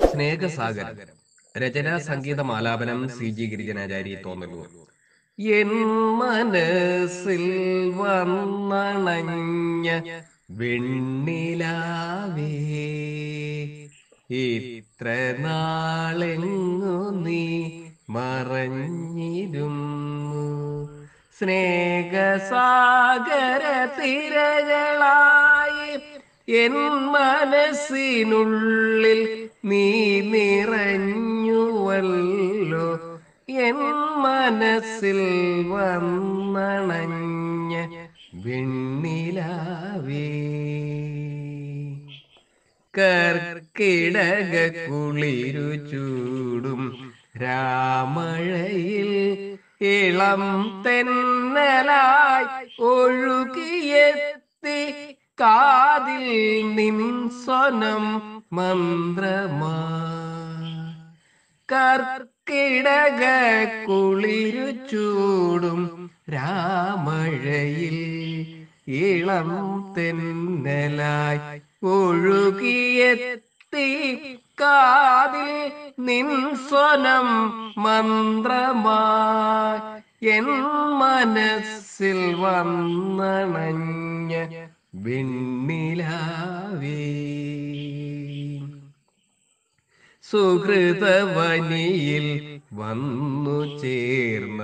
സ്നേഹസാഗരം രചന സംഗീതം ആലാപനം സി ജി ഗിരിജനാചാരി തോന്നലൂർ എൻ മനസ്സിൽ വന്നണഞ്ഞ വെണ്ണിലാവേ ഇത്ര നാളെങ്ങു നീ മറഞ്ഞിരുന്നു സ്നേഹസാഗര തിരകളായി എൻ മനസ്സിനുള്ളിൽ നീ നിറഞ്ഞുവല്ലോ എൻ മനസ്സിൽ വന്നണഞ്ഞ വെണ്ണിലാവേ കർക്കിടക കുളിരു ചൂടും രാമഴയിൽ ഇളം തെന്നലായി ഒഴുകിയെത്തി കാതിൽ നിൻ സ്വനം മന്ത്രമാ കർക്കിടക കുളിരു ചൂടും രാമഴയിൽ ഇളം തെന്നലായി ഒഴുകിയെത്തി കാതിൽ നിൻ സ്വനം മന്ത്രമായി എൻ മനസ്സിൽ വന്നണഞ്ഞ വെണ്ണിലാവേ സുഹൃതവനിയിൽ വന്നു ചേർന്ന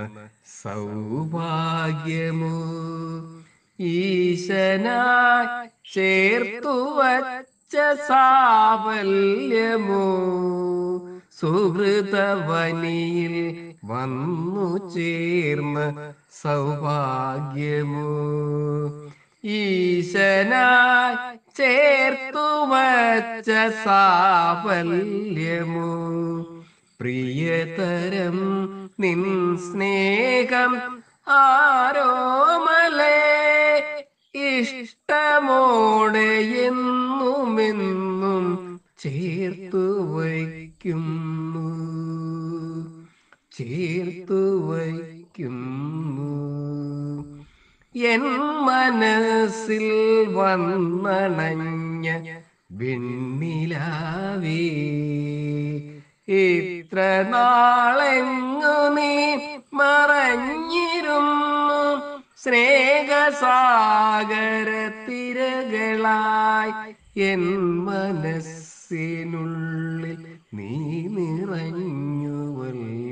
സൗഭാഗ്യമോ ഈശനായി ചേർത്തു വച്ച സാഫല്യമോ സുഹൃതവനിയിൽ വന്നു ചേർന്ന സൗഭാഗ്യമോ ഈശനായി ചേർത്തു വച്ച സാഫല്യമോ പ്രിയതരം നിൻ സ്നേഹം ആരോമലേ ഇഷ്ടമോടെ എന്നുമെന്നും ചേർത്തു വയ്ക്കുന്നു ചേർത്തു വയ്ക്കുന്നു എൻ മനസ്സിൽ വന്നണഞ്ഞ വെണ്ണിലാവേ ഇത്ര നാളെങ്ങു നീ മറഞ്ഞിരുന്നു സ്നേഹസാഗര തിരകളായി എൻ മനസ്സിനുള്ളിൽ നീ നിറഞ്ഞുവല്ലോ